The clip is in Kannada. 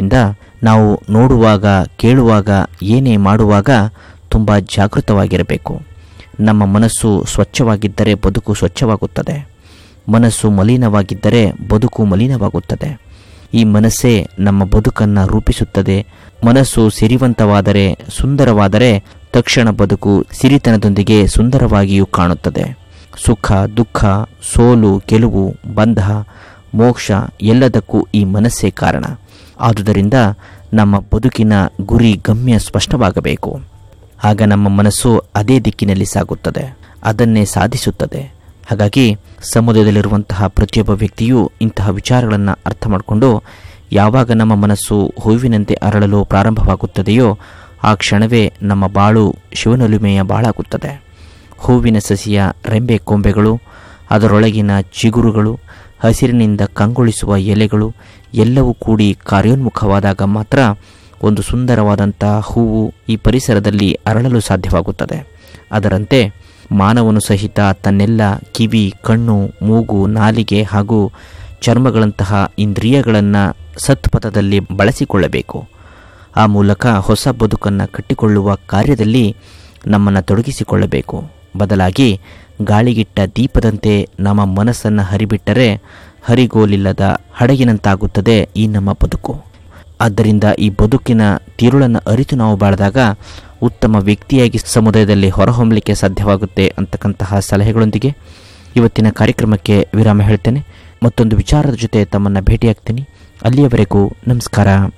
ಆದ್ದರಿಂದ ನಾವು ನೋಡುವಾಗ ಕೇಳುವಾಗ ಏನೇ ಮಾಡುವಾಗ ತುಂಬ ಜಾಗೃತವಾಗಿರಬೇಕು ನಮ್ಮ ಮನಸ್ಸು ಸ್ವಚ್ಛವಾಗಿದ್ದರೆ ಬದುಕು ಸ್ವಚ್ಛವಾಗುತ್ತದೆ ಮನಸ್ಸು ಮಲಿನವಾಗಿದ್ದರೆ ಬದುಕು ಮಲಿನವಾಗುತ್ತದೆ ಈ ಮನಸ್ಸೇ ನಮ್ಮ ಬದುಕನ್ನು ರೂಪಿಸುತ್ತದೆ ಮನಸ್ಸು ಸಿರಿವಂತವಾದರೆ ಸುಂದರವಾದರೆ ತಕ್ಷಣ ಬದುಕು ಸಿರಿತನದೊಂದಿಗೆ ಸುಂದರವಾಗಿಯೂ ಕಾಣುತ್ತದೆ ಸುಖ ದುಃಖ ಸೋಲು ಗೆಲುವು ಬಂಧ ಮೋಕ್ಷ ಎಲ್ಲದಕ್ಕೂ ಈ ಮನಸ್ಸೇ ಕಾರಣ ಆದುದರಿಂದ ನಮ್ಮ ಬದುಕಿನ ಗುರಿ ಗಮ್ಯ ಸ್ಪಷ್ಟವಾಗಬೇಕು ಆಗ ನಮ್ಮ ಮನಸ್ಸು ಅದೇ ದಿಕ್ಕಿನಲ್ಲಿ ಸಾಗುತ್ತದೆ ಅದನ್ನೇ ಸಾಧಿಸುತ್ತದೆ ಹಾಗಾಗಿ ಸಮುದಾಯದಲ್ಲಿರುವಂತಹ ಪ್ರತಿಯೊಬ್ಬ ವ್ಯಕ್ತಿಯೂ ಇಂತಹ ವಿಚಾರಗಳನ್ನು ಅರ್ಥ ಮಾಡಿಕೊಂಡು ಯಾವಾಗ ನಮ್ಮ ಮನಸ್ಸು ಹೂವಿನಂತೆ ಅರಳಲು ಪ್ರಾರಂಭವಾಗುತ್ತದೆಯೋ ಆ ಕ್ಷಣವೇ ನಮ್ಮ ಬಾಳು ಶಿವನೊಲುಮೆಯ ಬಾಳಾಗುತ್ತದೆ ಹೂವಿನ ಸಸಿಯ ರೆಂಬೆ ಕೊಂಬೆಗಳು ಅದರೊಳಗಿನ ಚಿಗುರುಗಳು ಹಸಿರಿನಿಂದ ಕಂಗೊಳಿಸುವ ಎಲೆಗಳು ಎಲ್ಲವೂ ಕೂಡಿ ಕಾರ್ಯೋನ್ಮುಖವಾದಾಗ ಮಾತ್ರ ಒಂದು ಸುಂದರವಾದಂಥ ಹೂವು ಈ ಪರಿಸರದಲ್ಲಿ ಅರಳಲು ಸಾಧ್ಯವಾಗುತ್ತದೆ ಅದರಂತೆ ಮಾನವನು ಸಹಿತ ತನ್ನೆಲ್ಲ ಕಿವಿ ಕಣ್ಣು ಮೂಗು ನಾಲಿಗೆ ಹಾಗೂ ಚರ್ಮಗಳಂತಹ ಇಂದ್ರಿಯಗಳನ್ನು ಸತ್ಪಥದಲ್ಲಿ ಬಳಸಿಕೊಳ್ಳಬೇಕು ಆ ಮೂಲಕ ಹೊಸ ಬದುಕನ್ನು ಕಟ್ಟಿಕೊಳ್ಳುವ ಕಾರ್ಯದಲ್ಲಿ ನಮ್ಮನ್ನು ತೊಡಗಿಸಿಕೊಳ್ಳಬೇಕು ಬದಲಾಗಿ ಗಾಳಿಗಿಟ್ಟ ದೀಪದಂತೆ ನಮ್ಮ ಮನಸ್ಸನ್ನು ಹರಿಬಿಟ್ಟರೆ ಹರಿಗೋಲಿಲ್ಲದ ಹಡಗಿನಂತಾಗುತ್ತದೆ ಈ ನಮ್ಮ ಬದುಕು ಆದ್ದರಿಂದ ಈ ಬದುಕಿನ ತಿರುಳನ್ನು ಅರಿತು ನಾವು ಬಾಳಿದಾಗ ಉತ್ತಮ ವ್ಯಕ್ತಿಯಾಗಿ ಸಮುದಾಯದಲ್ಲಿ ಹೊರಹೊಮ್ಮಲಿಕ್ಕೆ ಸಾಧ್ಯವಾಗುತ್ತೆ ಅಂತಕ್ಕಂತಹ ಸಲಹೆಗಳೊಂದಿಗೆ ಇವತ್ತಿನ ಕಾರ್ಯಕ್ರಮಕ್ಕೆ ವಿರಾಮ ಹೇಳ್ತೇನೆ ಮತ್ತೊಂದು ವಿಚಾರದ ಜೊತೆ ತಮ್ಮನ್ನು ಭೇಟಿಯಾಗ್ತೀನಿ ಅಲ್ಲಿಯವರೆಗೂ ನಮಸ್ಕಾರ